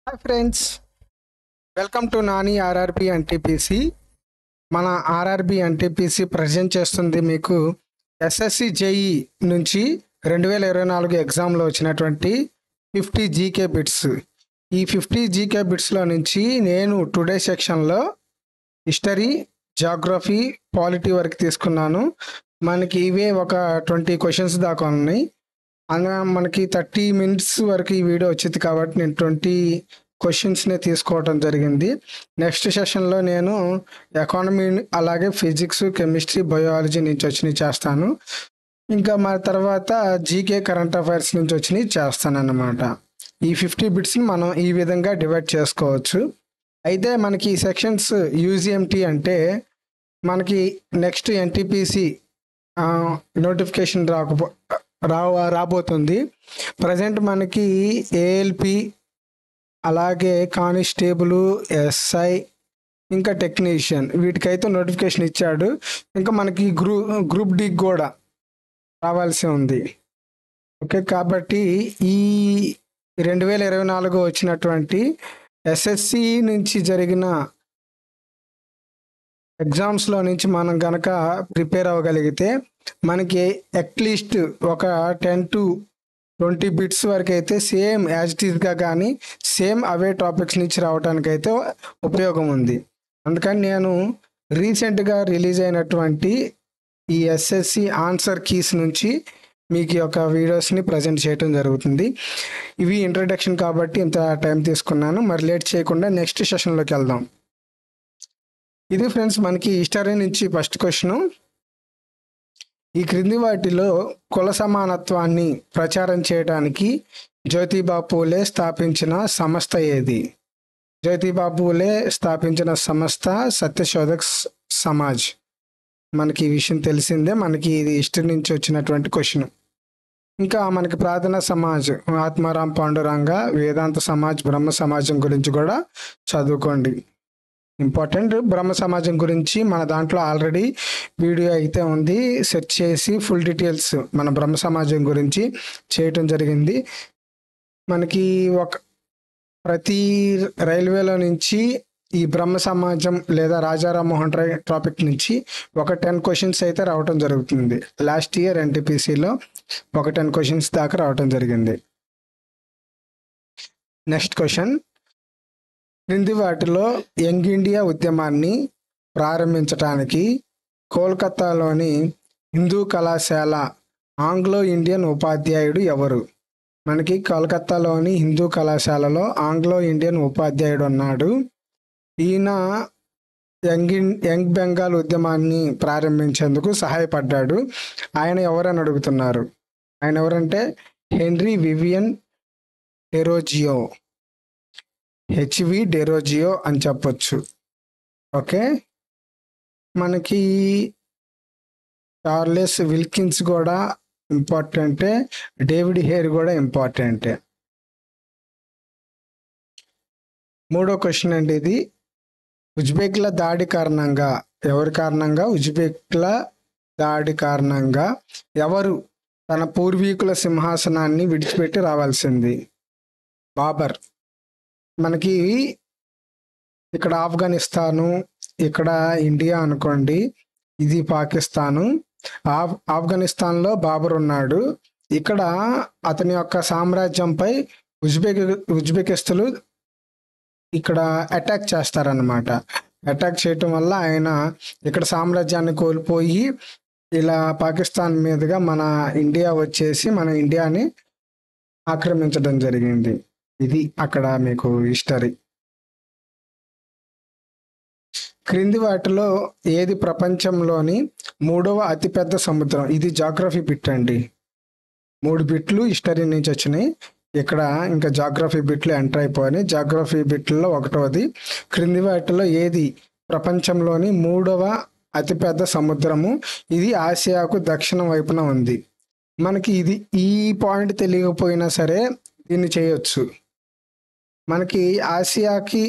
hi friends welcome to Nani RRB NTPC మన RRB NTPC present చేస్తుంది మీకు ఎస్ఎస్సి జేఈ నుంచి రెండు వేల ఇరవై నాలుగు ఎగ్జామ్లో వచ్చినటువంటి ఫిఫ్టీ జీకే బిట్స్ ఈ ఫిఫ్టీ జీకే బిట్స్లో నుంచి నేను టుడే సెక్షన్లో హిస్టరీ జాగ్రఫీ పాలిటీ వరకు తీసుకున్నాను మనకి ఇవే ఒక ట్వంటీ క్వశ్చన్స్ దాకా ఉన్నాయి అందులో మనకి థర్టీ మినిట్స్ వరకు ఈ వీడియో వచ్చింది కాబట్టి నేను ట్వంటీ క్వశ్చన్స్నే తీసుకోవడం జరిగింది నెక్స్ట్ సెషన్లో నేను ఎకానమీ అలాగే ఫిజిక్స్ కెమిస్ట్రీ బయాలజీ నుంచి వచ్చినవి చేస్తాను ఇంకా మా తర్వాత జీకే కరెంట్ అఫైర్స్ నుంచి వచ్చినవి చేస్తాను అన్నమాట ఈ ఫిఫ్టీ బిట్స్ని మనం ఈ విధంగా డివైడ్ చేసుకోవచ్చు అయితే మనకి ఈ సెక్షన్స్ యూజిఎంటీ అంటే మనకి నెక్స్ట్ ఎన్టీపీసీ నోటిఫికేషన్ రాకపో రా రాబోతుంది ప్రజెంట్ మనకి ఏఎల్పి అలాగే కానిస్టేబుల్ ఎస్ఐ ఇంకా టెక్నీషియన్ వీటికైతే నోటిఫికేషన్ ఇచ్చాడు ఇంకా మనకి గ్రూ గ్రూప్ డి కూడా రావాల్సి ఉంది ఓకే కాబట్టి ఈ రెండు వేల ఇరవై నాలుగు వచ్చినటువంటి ఎస్ఎస్సి నుంచి జరిగిన ఎగ్జామ్స్లో నుంచి మనం గనక ప్రిపేర్ అవ్వగలిగితే మనకి అట్లీస్ట్ ఒక టెన్ టు ట్వంటీ బిట్స్ వరకు అయితే సేమ్ యాజ్ ఇట్ ఈస్గా కానీ సేమ్ అవే టాపిక్స్ నుంచి రావడానికి అయితే ఉపయోగం ఉంది అందుకని నేను రీసెంట్గా రిలీజ్ అయినటువంటి ఈ ఎస్ఎస్సి ఆన్సర్ కీస్ నుంచి మీకు ఈ యొక్క వీడియోస్ని ప్రజెంట్ చేయడం జరుగుతుంది ఇవి ఇంట్రడక్షన్ కాబట్టి ఇంత టైం తీసుకున్నాను మరి లేట్ చేయకుండా నెక్స్ట్ సెషన్లోకి వెళ్దాం ఇది ఫ్రెండ్స్ మనకి హిస్టరీ నుంచి ఫస్ట్ క్వశ్చన్ ఈ క్రింది వాటిలో కుల సమానత్వాన్ని ప్రచారం చేయడానికి జ్యోతిబా పూలే స్థాపించిన సంస్థ ఏది జ్యోతిబా పూలే స్థాపించిన సంస్థ సత్యశోధక్ స- సమాజ్ మనకి ఈ విషయం తెలిసిందే మనకి ఇది హిస్టరీ నుంచి వచ్చినటువంటి క్వశ్చన్ ఇంకా మనకి ప్రార్థనా సమాజ్ ఆత్మారాం పాండురంగ వేదాంత సమాజ్ బ్రహ్మ సమాజం గురించి కూడా చదువుకోండి ఇంపార్టెంట్ బ్రహ్మ సమాజం గురించి మన దాంట్లో ఆల్రెడీ వీడియో అయితే ఉంది సెర్చ్ చేసి ఫుల్ డీటెయిల్స్ మన బ్రహ్మ సమాజం గురించి చేయటం జరిగింది మనకి ఒక ప్రతి రైల్వేలో నుంచి ఈ బ్రహ్మ సమాజం లేదా రాజారాం మోహన్ రాయ్ టాపిక్ నుంచి ఒక టెన్ క్వశ్చన్స్ అయితే రావటం జరుగుతుంది లాస్ట్ ఇయర్ ఎన్టీపీసీలో ఒక టెన్ క్వశ్చన్స్ దాకా రావటం జరిగింది నెక్స్ట్ క్వశ్చన్ క్రింది వాటిలో యంగ్ ఇండియా ఉద్యమాన్ని ప్రారంభించటానికి కోల్కతాలోని హిందూ కళాశాల ఆంగ్లో ఇండియన్ ఉపాధ్యాయుడు ఎవరు మనకి కోల్కతాలోని హిందూ కళాశాలలో ఆంగ్లో ఇండియన్ ఉపాధ్యాయుడు ఉన్నాడు ఈయన యంగ్ ఇన్- యంగ్ బెంగాల్ ఉద్యమాన్ని ప్రారంభించేందుకు సహాయపడ్డాడు ఆయన ఎవరని అడుగుతున్నారు ఆయన ఎవరంటే Henry Vivian Derozio HV Derozio అని చెప్పొచ్చు ఓకే మనకి చార్లెస్ విల్కిన్స్ కూడా ఇంపార్టెంటే డేవిడ్ హేర్ కూడా ఇంపార్టెంటే మూడో క్వశ్చన్ అండి ఇది ఉజ్బెక్ల దాడి కారణంగా ఎవరి కారణంగా ఉజ్బెక్ల దాడి కారణంగా ఎవరు తన పూర్వీకుల సింహాసనాన్ని విడిచిపెట్టి రావాల్సింది బాబర్ మనకి ఇక్కడ ఆఫ్ఘనిస్తాను ఇక్కడ ఇండియా అనుకోండి ఇది పాకిస్తాను ఆఫ్ ఆఫ్ఘనిస్తాన్లో బాబర్ ఉన్నాడు ఇక్కడ అతని యొక్క సామ్రాజ్యంపై ఉజ్బెక్ ఉజ్బెకిస్తులు ఇక్కడ అటాక్ చేస్తారనమాట అటాక్ చేయటం వల్ల ఆయన ఇక్కడ సామ్రాజ్యాన్ని కోల్పోయి ఇలా పాకిస్తాన్ మీదుగా మన ఇండియా వచ్చేసి మన ఇండియాని ఆక్రమించడం జరిగింది ఇది అక్కడ మీకు హిస్టరీ క్రింది వాటిలో ఏది ప్రపంచంలోని మూడవ అతిపెద్ద సముద్రం ఇది జాగ్రఫీ బిట్ అండి మూడు బిట్లు హిస్టరీ నుంచి వచ్చినాయి ఇక్కడ ఇంకా జాగ్రఫీ బిట్లు ఎంటర్ అయిపోయినాయి జాగ్రఫీ బిట్లలో ఒకటవది క్రింది వాటిలో ఏది ప్రపంచంలోని మూడవ అతిపెద్ద సముద్రము ఇది ఆసియాకు దక్షిణం వైపున ఉంది మనకి ఇది ఈ పాయింట్ తెలియకపోయినా సరే దీన్ని చేయొచ్చు మనకి ఆసియాకి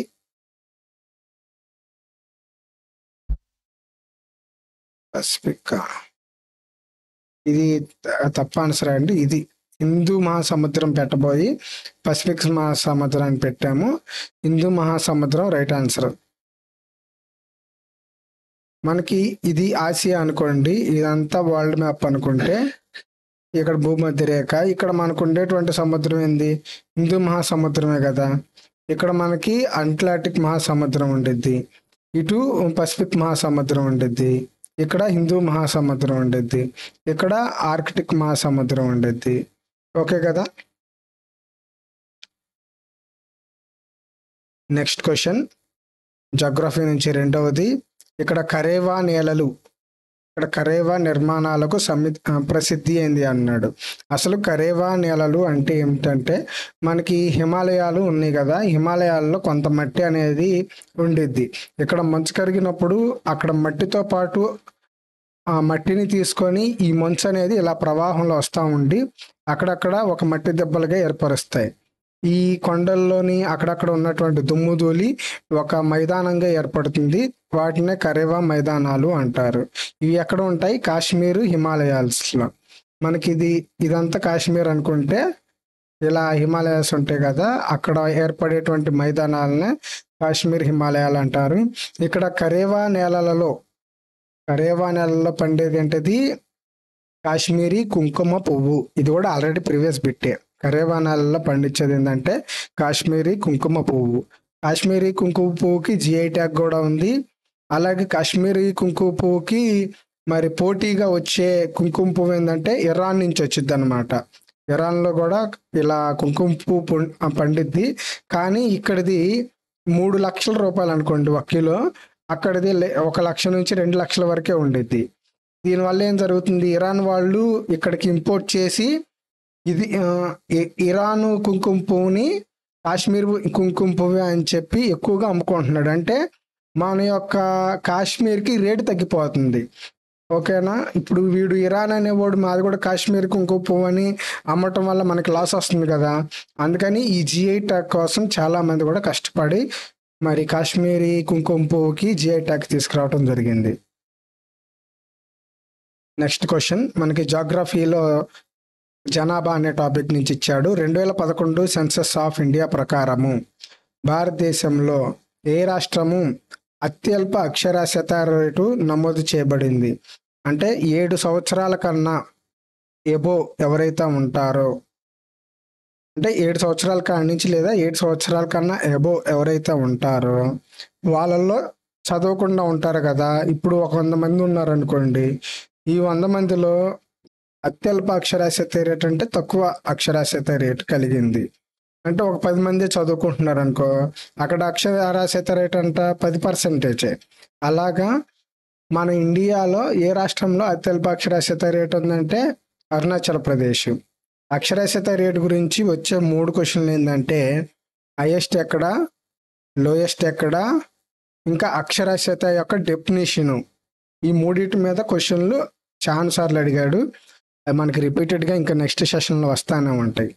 పసిఫిక్ ఇది త- తప్ప ఆన్సర్ అండి ఇది హిందూ మహాసముద్రం పెట్టబోయి పసిఫిక్ మహాసముద్రాన్ని పెట్టాము హిందూ మహాసముద్రం రైట్ ఆన్సర్ మనకి ఇది ఆసియా అనుకోండి ఇదంతా వరల్డ్ మ్యాప్ అనుకుంటే ఇక్కడ భూమధ్య రేఖ ఇక్కడ మనకు ఉండేటువంటి సముద్రం ఏంది హిందూ మహాసముద్రమే కదా ఇక్కడ మనకి అట్లాంటిక్ మహాసముద్రం ఉండిద్ది ఇటు పసిఫిక్ మహాసముద్రం ఉండిద్ది ఇక్కడ హిందూ మహాసముద్రం ఉండిద్ది ఇక్కడ ఆర్కిటిక్ మహాసముద్రం ఉండిద్ది ఓకే కదా నెక్స్ట్ క్వశ్చన్ జోగ్రఫీ నుంచి రెండవది ఇక్కడ కరేవా నేలలు ఇక్కడ కరేవా నిర్మాణాలకు సమి ఆ, ప్రసిద్ధి ఏంది అన్నాడు అసలు కరేవా నేలలు అంటే ఏమిటంటే మనకి హిమాలయాలు ఉన్నాయి కదా హిమాలయాల్లో కొంత మట్టి అనేది ఉండిద్ది ఇక్కడ మంచు కరిగినప్పుడు అక్కడ మట్టితో పాటు ఆ మట్టిని తీసుకొని ఈ మంచు అనేది ఇలా ప్రవాహంలో వస్తూ ఉండి అక్కడక్కడ ఒక మట్టి దెబ్బలుగా ఏర్పరుస్తాయి ఈ కొండల్లోని అక్కడక్కడ ఉన్నటువంటి దుమ్ము ధూళి ఒక మైదానంగా ఏర్పడుతుంది వాటినే కరేవా మైదానాలు అంటారు ఇవి ఎక్కడ ఉంటాయి కాశ్మీర్ హిమాలయాస్ లో మనకి ఇది ఇదంతా కాశ్మీర్ అనుకుంటే ఇలా హిమాలయాస్ ఉంటాయి కదా అక్కడ ఏర్పడేటువంటి మైదానాలనే కాశ్మీర్ హిమాలయాలు అంటారు ఇక్కడ కరేవా నేలలలో కరేవా నేలల్లో పండేది ఏంటది కాశ్మీరీ కుంకుమ పువ్వు ఇది కూడా ఆల్రెడీ ప్రీవియస్ బిట్టే కరేవా నేలల్లో పండించేది ఏంటంటే కాశ్మీరీ కుంకుమ పువ్వు కాశ్మీరీ కుంకుమ పువ్వుకి జిఐ ట్యాగ్ కూడా ఉంది అలాగే కాశ్మీరీ కుంకుమ పువ్వుకి మరి పోటీగా వచ్చే కుంకుమ పువ్వు ఏంటంటే ఇరాన్ నుంచి వచ్చింది అనమాట ఇరాన్లో కూడా ఇలా కుంకుమ పువ్వు పం- పండిద్ది కానీ ఇక్కడిది మూడు లక్షల రూపాయలు అనుకోండి ఒక కిలో అక్కడిది లే- ఒక లక్ష నుంచి రెండు లక్షల వరకే ఉండిద్ది దీనివల్ల ఏం జరుగుతుంది ఇరాన్ వాళ్ళు ఇక్కడికి ఇంపోర్ట్ చేసి ఇది ఆ, ఇ- ఇరాన్ కుంకుమ పువ్వుని కాశ్మీర్ కుంకుమ పువ్వు అని చెప్పి ఎక్కువగా అమ్ముకుంటున్నాడు అంటే మన యొక్క కాశ్మీర్కి రేటు తగ్గిపోతుంది ఓకేనా ఇప్పుడు వీడు ఇరాన్ అనేవాడు మాది కూడా కాశ్మీర్ కుంకుమ పువ్వు అని అమ్మటం వల్ల మనకి లాస్ వస్తుంది కదా అందుకని ఈ జిఐ ట్యాగ్ కోసం చాలా మంది కూడా కష్టపడి మరి కాశ్మీరీ కుంకుమ పువ్వుకి జిఐ ట్యాగ్ తీసుకురావడం జరిగింది నెక్స్ట్ క్వశ్చన్ మనకి జాగ్రఫీలో జనాభా అనే టాపిక్ నుంచి ఇచ్చాడు రెండు వేల పదకొండు సెన్సస్ ఆఫ్ ఇండియా ప్రకారము భారతదేశంలో ఏ రాష్ట్రము అత్యల్ప అక్షరాస్యత రేటు నమోదు చేయబడింది అంటే ఏడు సంవత్సరాల కన్నా ఎబో ఎవరైతే ఉంటారో అంటే ఏడు సంవత్సరాల కాడి నుంచి లేదా ఏడు సంవత్సరాల కన్నా ఎబో ఎవరైతే ఉంటారో వాళ్ళల్లో చదవకుండా ఉంటారు కదా ఇప్పుడు ఒక వంద మంది ఉన్నారు అనుకోండి ఈ వంద మందిలో అత్యల్ప అక్షరాస్యత రేట్ అంటే తక్కువ అక్షరాస్యత రేట్ కలిగింది అంటే ఒక పది మంది చదువుకుంటున్నారు అనుకో అక్కడ అక్షరాస్యత రేట్ అంట పది పర్సెంటేజే అలాగా మన ఇండియాలో ఏ రాష్ట్రంలో అత్యల్ప అక్షరాస్యత రేట్ ఉందంటే అరుణాచల్ ప్రదేశ్ అక్షరాస్యత రేట్ గురించి వచ్చే మూడు క్వశ్చన్లు ఏంటంటే హైయెస్ట్ ఎక్కడ లోయెస్ట్ ఎక్కడ ఇంకా అక్షరాస్యత యొక్క డెఫినేషను ఈ మూడింటి మీద క్వశ్చన్లు చాలా సార్లు అడిగాడు అవి మనకి రిపీటెడ్గా ఇంకా నెక్స్ట్ సెషన్లో వస్తానే ఉంటాయి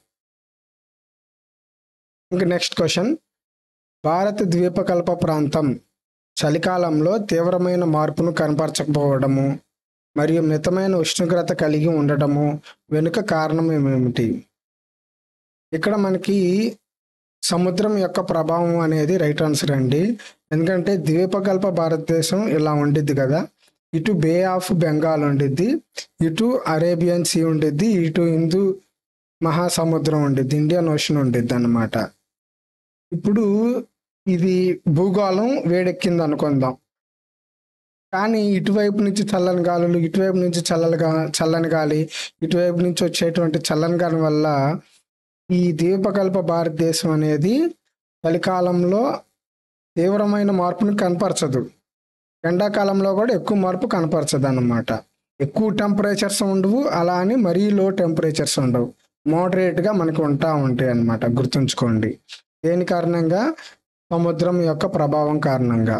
ఇంకా నెక్స్ట్ క్వశ్చన్ భారత ద్వీపకల్ప ప్రాంతం చలికాలంలో తీవ్రమైన మార్పును కనపరచకపోవడము మరియు మితమైన ఉష్ణోగ్రత కలిగి ఉండటము వెనుక కారణం ఏమిటి ఇక్కడ మనకి సముద్రం యొక్క ప్రభావం అనేది రైట్ ఆన్సర్ అండి ఎందుకంటే ద్వీపకల్ప భారతదేశం ఇలా ఉండిద్ది కదా ఇటు బే ఆఫ్ బెంగాల్ ఉండిద్ది ఇటు అరేబియన్ సీ ఉండిద్ది ఇటు హిందూ మహాసముద్రం ఉండిద్ది ఇండియన్ ఓషన్ ఉండిద్ది అన్నమాట ఇప్పుడు ఇది భూగోళం వేడెక్కింది అనుకుందాం కానీ ఇటువైపు నుంచి చల్లని గాలులు ఇటువైపు నుంచి చల్లని గా చల్లని గాలి ఇటువైపు నుంచి వచ్చేటువంటి చల్లని గాలి వల్ల ఈ ద్వీపకల్ప భారతదేశం అనేది చలికాలంలో తీవ్రమైన మార్పును కనపరచదు ఎండాకాలంలో కూడా ఎక్కువ మార్పు కనపరచదు అన్నమాట ఎక్కువ టెంపరేచర్స్ ఉండవు అలా అని మరీ లో టెంపరేచర్స్ ఉండవు మోడరేట్గా మనకు ఉంటా ఉంటాయి అన్నమాట గుర్తుంచుకోండి దేని కారణంగా సముద్రం యొక్క ప్రభావం కారణంగా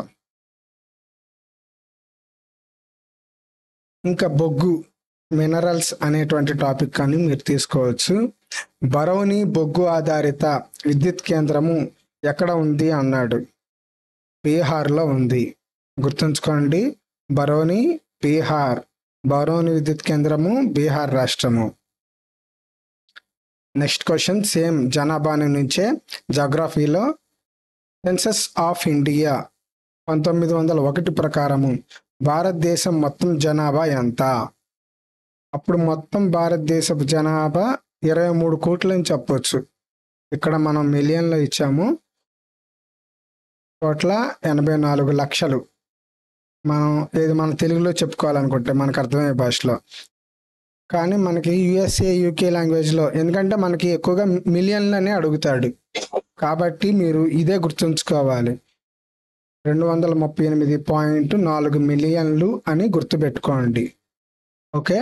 ఇంకా బొగ్గు మినరల్స్ అనేటువంటి టాపిక్ కానీ మీరు తీసుకోవచ్చు బరౌని బొగ్గు ఆధారిత విద్యుత్ కేంద్రము ఎక్కడ ఉంది అన్నాడు బీహార్లో ఉంది గుర్తుంచుకోండి బరౌని బీహార్ బరౌని విద్యుత్ కేంద్రము బీహార్ రాష్ట్రము నెక్స్ట్ క్వశ్చన్ సేమ్ జనాభాని నుంచే జాగ్రఫీలో సెన్సస్ ఆఫ్ ఇండియా పంతొమ్మిది వందల ఒకటి ప్రకారము భారతదేశం మొత్తం జనాభా ఎంత అప్పుడు మొత్తం భారతదేశపు జనాభా ఇరవై మూడు కోట్లని చెప్పొచ్చు ఇక్కడ మనం మిలియన్లో ఇచ్చాము కోట్ల ఎనభై నాలుగు లక్షలు మనం ఏది మన తెలుగులో చెప్పుకోవాలనుకుంటే మనకు అర్థమయ్యే భాషలో కానీ మనకి యుఎస్ఏ యూకే లాంగ్వేజ్లో ఎందుకంటే మనకి ఎక్కువగా మిలియన్లనే అడుగుతాడు కాబట్టి మీరు ఇదే గుర్తుంచుకోవాలి రెండు వందల ముప్పై ఎనిమిది పాయింట్ నాలుగు మిలియన్లు అని గుర్తుపెట్టుకోండి ఓకే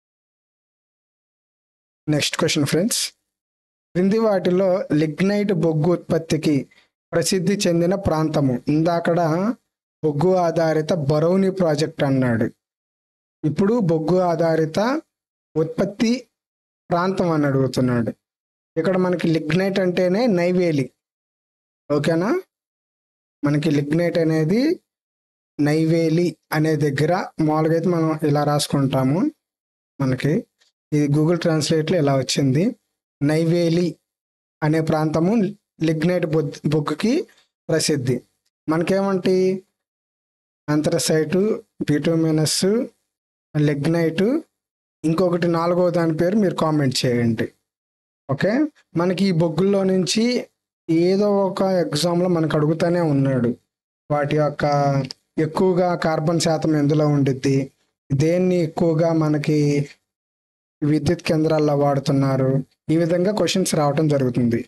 నెక్స్ట్ క్వశ్చన్ ఫ్రెండ్స్ క్రింది వాటిలో లిగ్నైట్ బొగ్గు ఉత్పత్తికి ప్రసిద్ధి చెందిన ప్రాంతము ఇందాకడ బొగ్గు ఆధారిత బరౌని ప్రాజెక్ట్ అన్నాడు ఇప్పుడు బొగ్గు ఆధారిత ఉత్పత్తి ప్రాంతం అని అడుగుతున్నాడు ఇక్కడ మనకి లిగ్నైట్ అంటేనే నైవేలి ఓకేనా మనకి లిగ్నైట్ అనేది నైవేలి అనే దగ్గర మామూలుగా అయితే మనం ఇలా రాసుకుంటాము మనకి ఇది గూగుల్ ట్రాన్స్లేట్లో ఇలా వచ్చింది నైవేలి అనే ప్రాంతము లిగ్నైట్ బొద్ బొగ్గుకి ప్రసిద్ధి మనకేమంటి అంతరసైటు బిటోమినస్ లిగ్నైట్ ఇంకొకటి నాలుగో దాని పేరు మీరు కామెంట్ చేయండి ఓకే మనకి ఈ బొగ్గుల్లో నుంచి ఏదో ఒక ఎగ్జామ్లో మనకు అడుగుతూనే ఉన్నాడు వాటి యొక్క ఎక్కువగా కార్బన్ శాతం ఎందులో ఉండిద్ది దేన్ని ఎక్కువగా మనకి విద్యుత్ కేంద్రాల్లో వాడుతున్నారు ఈ విధంగా క్వశ్చన్స్ రావటం జరుగుతుంది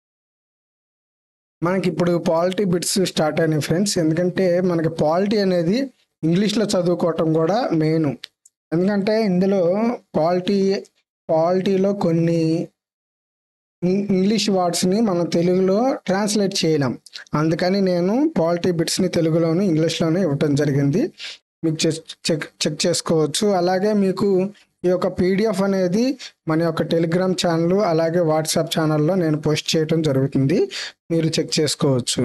మనకి ఇప్పుడు పాలిటీ బిట్స్ స్టార్ట్ అయినాయి ఫ్రెండ్స్ ఎందుకంటే మనకి పాలిటీ అనేది ఇంగ్లీష్లో చదువుకోవటం కూడా మెయిన్ ఎందుకంటే ఇందులో పాలిటీ పాలిటీలో కొన్ని ఇం- ఇంగ్లీష్ వర్డ్స్ని మనం తెలుగులో ట్రాన్స్లేట్ చేయలేం అందుకని నేను పాలిటీ బిట్స్ని తెలుగులోను ఇంగ్లీష్లోనే ఇవ్వటం జరిగింది మీకు చెక్ చెక్ చెక్ చేసుకోవచ్చు అలాగే మీకు ఈ యొక్క పీడిఎఫ్ అనేది మన యొక్క టెలిగ్రామ్ ఛానల్ అలాగే వాట్సాప్ ఛానల్లో నేను పోస్ట్ చేయటం జరుగుతుంది మీరు చెక్ చేసుకోవచ్చు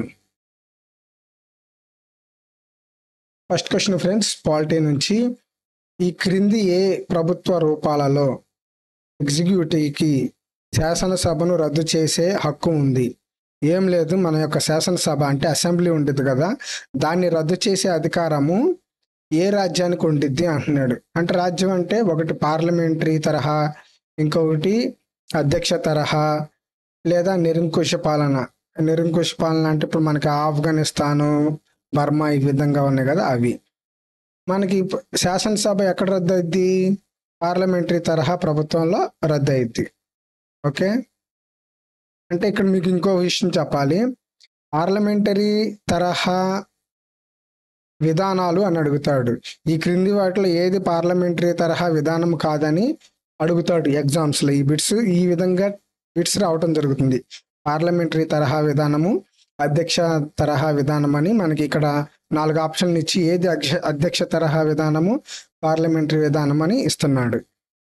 ఫస్ట్ క్వశ్చన్ ఫ్రెండ్స్ పాలిటీ నుంచి ఈ క్రింది ఏ ప్రభుత్వ రూపాలలో ఎగ్జిక్యూటివ్కి శాసనసభను రద్దు చేసే హక్కు ఉంది ఏం లేదు మన యొక్క శాసనసభ అంటే అసెంబ్లీ ఉంటుంది కదా దాన్ని రద్దు చేసే అధికారము ఏ రాజ్యానికి ఉండిద్ది అంటున్నాడు అంటే రాజ్యం అంటే ఒకటి పార్లమెంటరీ తరహా ఇంకొకటి అధ్యక్ష తరహా లేదా నిరంకుశ పాలన నిరంకుశ పాలన అంటే ఇప్పుడు మనకి ఆఫ్ఘనిస్తాను బర్మా ఈ విధంగా ఉన్నాయి కదా అవి మనకి ఇప్పు- శాసనసభ ఎక్కడ రద్దు అయింది పార్లమెంటరీ తరహా ప్రభుత్వంలో రద్దు అయింది ఓకే అంటే ఇక్కడ మీకు ఇంకో విషయం చెప్పాలి పార్లమెంటరీ తరహా విధానాలు అని అడుగుతాడు ఈ క్రింది వాటిలో ఏది పార్లమెంటరీ తరహా విధానం కాదని అడుగుతాడు ఎగ్జామ్స్లో ఈ బిట్స్ ఈ విధంగా బిట్స్ రావటం జరుగుతుంది పార్లమెంటరీ తరహా విధానము అధ్యక్ష తరహా విధానం అని మనకి ఇక్కడ నాలుగు ఆప్షన్లు ఇచ్చి ఏది అధ్యక్ష అధ్యక్ష తరహా విధానము పార్లమెంటరీ విధానం అని ఇస్తున్నాడు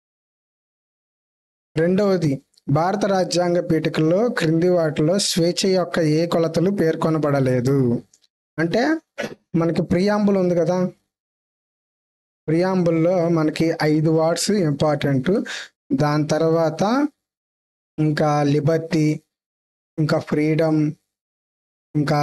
రెండవది భారత రాజ్యాంగ పీఠికల్లో క్రింది వాటిలో స్వేచ్ఛ యొక్క ఏ కొలతలు పేర్కొనబడలేదు అంటే మనకి ప్రియాంబుల్ ఉంది కదా ప్రియాంబుల్లో మనకి ఐదు వర్డ్స్ ఇంపార్టెంట్ దాని తర్వాత ఇంకా లిబర్టీ ఇంకా ఫ్రీడమ్ ఇంకా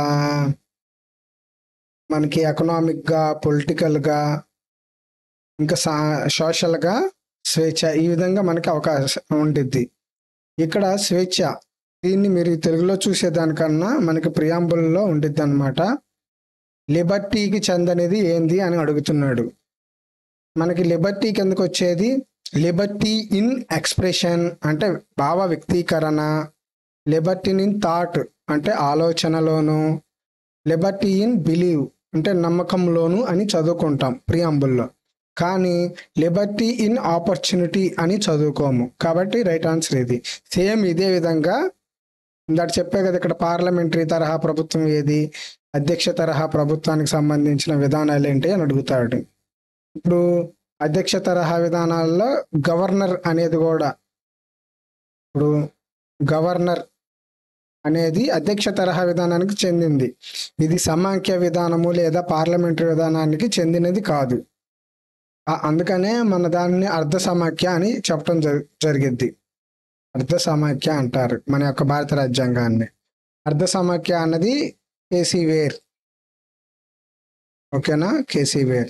మనకి ఎకనామిక్గా పొలిటికల్గా ఇంకా సా సోషల్గా స్వేచ్ఛ ఈ విధంగా మనకి అవకాశం ఉండిద్ది ఇక్కడ స్వేచ్ఛ దీన్ని మీరు తెలుగులో చూసేదానికన్నా మనకి ప్రియాంబుల్లో ఉండిద్ది అనమాట లిబర్టీకి చెందనేది ఏంది అని అడుగుతున్నాడు మనకి లిబర్టీ కిందకు వచ్చేది లిబర్టీ ఇన్ ఎక్స్ప్రెషన్ అంటే భావ వ్యక్తీకరణ లిబర్టీ ఇన్ థాట్ అంటే ఆలోచనలోను లిబర్టీ ఇన్ బిలీవ్ అంటే నమ్మకంలోను అని చదువుకుంటాం ప్రియాంబుల్లో కానీ లిబర్టీ ఇన్ ఆపర్చునిటీ అని చదువుకోము కాబట్టి రైట్ ఆన్సర్ ఇది సేమ్ ఇదే విధంగా ఇందాక చెప్పే కదా ఇక్కడ పార్లమెంటరీ తరహా ప్రభుత్వం ఏది అధ్యక్ష తరహా ప్రభుత్వానికి సంబంధించిన విధానాలు ఏంటి అని అడుగుతాడు ఇప్పుడు అధ్యక్ష తరహా విధానాల్లో గవర్నర్ అనేది కూడా ఇప్పుడు గవర్నర్ అనేది అధ్యక్ష తరహా విధానానికి చెందింది ఇది సమాఖ్య విధానము లేదా పార్లమెంటరీ విధానానికి చెందినది కాదు ఆ- అందుకనే మన దాన్ని అర్ధ సమాఖ్య అని చెప్పడం జరి- జరిగిద్ది అర్ధ సమాఖ్య అంటారు మన యొక్క భారత రాజ్యాంగాన్ని అర్ధ సమాఖ్య అన్నది కేసీ వేర్ ఓకేనా కేసీ వేర్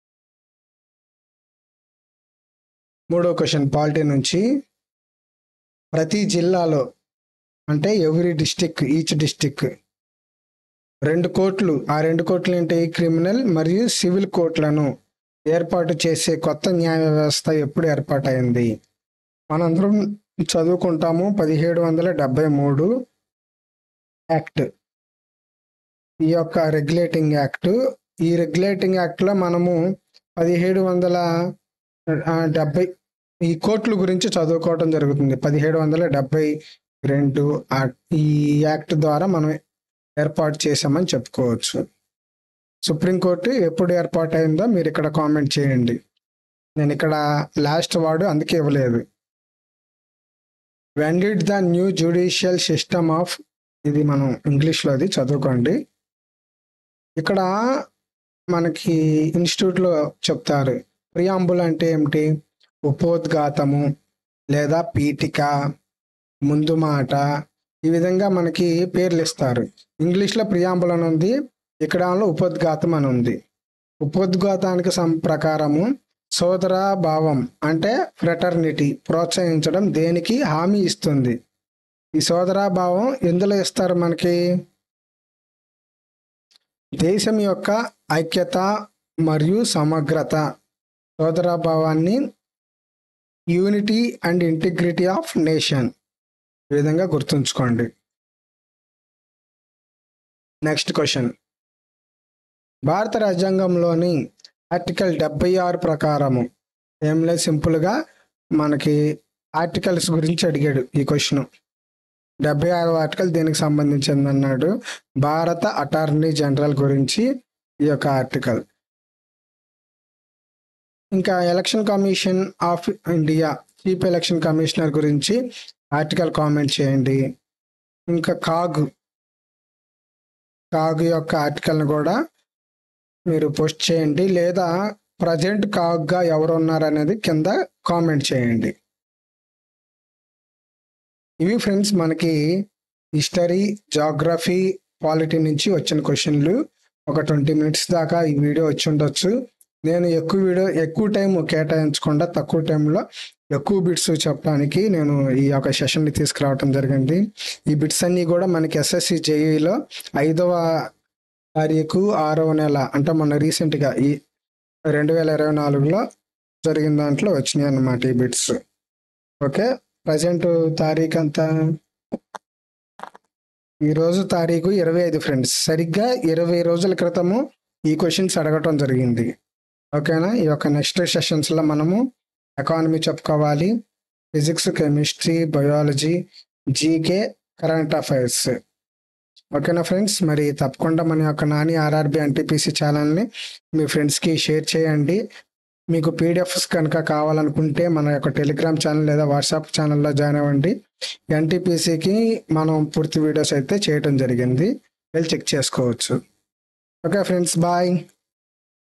మూడో క్వశ్చన్ పాలిటీ నుంచి ప్రతి జిల్లాలో అంటే ఎవ్రీ డిస్టిక్ ఈచ్ డిస్టిక్ రెండు కోట్లు ఆ రెండు కోట్లు ఏంటి క్రిమినల్ మరియు సివిల్ కోర్టులను ఏర్పాటు చేసే కొత్త న్యాయ వ్యవస్థ ఎప్పుడు ఏర్పాటైంది మనందరం చదువుకుంటాము పదిహేడు వందల డెబ్బై మూడు యాక్ట్ ఈ యొక్క రెగ్యులేటింగ్ యాక్ట్ ఈ రెగ్యులేటింగ్ యాక్ట్లో మనము పదిహేడు వందల ఆ, డెబ్బై ఈ కోర్టుల గురించి చదువుకోవడం జరుగుతుంది పదిహేడు వందల డెబ్బై రెండు ఆ- ఈ యాక్ట్ ద్వారా మనం ఏర్పాటు చేశామని చెప్పుకోవచ్చు సుప్రీంకోర్టు ఎప్పుడు ఏర్పాటు అయిందో మీరు ఇక్కడ కామెంట్ చేయండి నేను ఇక్కడ లాస్ట్ వార్డు అందుకే ఇవ్వలేదు when did the new judicial system of ఇది మనం ఇంగ్లీష్లో అది చదువుకోండి ఇక్కడ మనకి ఇన్స్టిట్యూట్లో చెప్తారు ప్రియాంబుల్ అంటే ఏమిటి ఉపోద్ఘాతము లేదా పీఠిక ముందు మాట ఈ విధంగా మనకి పేర్లు ఇస్తారు ఇంగ్లీష్లో ప్రియాంబుల్ అని ఉంది ఇక్కడ ఉపోద్ఘాతం అని ఉంది ఉపోద్ఘాతానికి సం ప్రకారము సోదర భావం అంటే ఫ్రెటర్నిటీ ప్రోత్సహించడం దేనికి హామీ ఇస్తుంది ఈ సోదరాభావం ఎందులో ఇస్తారు మనకి దేశం యొక్క ఐక్యత మరియు సమగ్రత సోదరాభావాన్ని unity and integrity of nation ఈ విధంగా గుర్తుంచుకోండి నెక్స్ట్ క్వశ్చన్ భారత రాజ్యాంగంలోని ఆర్టికల్ డెబ్బై ఆరు ప్రకారము ఏం లేదు సింపుల్గా మనకి ఆర్టికల్స్ గురించి అడిగాడు ఈ క్వశ్చన్ డెబ్బై ఆరు ఆర్టికల్ దీనికి సంబంధించింది అన్నాడు భారత అటార్నీ జనరల్ గురించి ఈ యొక్క ఆర్టికల్ ఇంకా election commission of India chief election commissioner గురించి ఆర్టికల్ కామెంట్ చేయండి ఇంకా కాగ్ కాగ్ యొక్క ఆర్టికల్ని కూడా మీరు పోస్ట్ చేయండి లేదా ప్రజెంట్ కాగ్గా ఎవరు ఉన్నారనేది కింద కామెంట్ చేయండి ఇవి ఫ్రెండ్స్ మనకి హిస్టరీ జాగ్రఫీ పాలిటీ నుంచి వచ్చిన క్వశ్చన్లు ఒక ట్వంటీ మినిట్స్ దాకా ఈ వీడియో వచ్చి ఉండొచ్చు నేను ఎక్కువ వీడియో ఎక్కువ టైం కేటాయించకుండా తక్కువ టైంలో ఎక్కువ బిట్స్ చెప్పడానికి నేను ఈ యొక్క సెషన్ని తీసుకురావడం జరిగింది ఈ బిట్స్ అన్నీ కూడా మనకి ఎస్ఎస్సి జేఈలో ఐదవ తారీఖు ఆరవ నెల అంటే మొన్న రీసెంట్గా ఈ రెండు వేల ఇరవై నాలుగులో జరిగిన దాంట్లో వచ్చినాయి అన్నమాట ఈ బిట్స్ ఓకే ప్రజెంట్ తారీఖు అంతా ఈరోజు తారీఖు ఇరవై ఐదు ఫ్రెండ్స్ సరిగ్గా ఇరవై రోజుల క్రితము ఈ క్వశ్చన్స్ అడగటం జరిగింది ఓకేనా ఈ యొక్క నెక్స్ట్ సెషన్స్లో మనము ఎకానమీ చెప్పుకోవాలి physics chemistry biology GK current affairs ఓకేనా ఫ్రెండ్స్ మరి తప్పకుండా మన యొక్క నాని ఆర్ఆర్బి ఎన్టీపీసీ ఛానల్ని మీ ఫ్రెండ్స్కి షేర్ చేయండి మీకు పీడిఎఫ్స్ కనుక కావాలనుకుంటే మన యొక్క టెలిగ్రామ్ ఛానల్ లేదా వాట్సాప్ ఛానల్లో జాయిన్ అవ్వండి ఎన్టీపీసీకి మనం పూర్తి వీడియోస్ అయితే చేయడం జరిగింది వెళ్ళి చెక్ చేసుకోవచ్చు ఓకే ఫ్రెండ్స్ బాయ్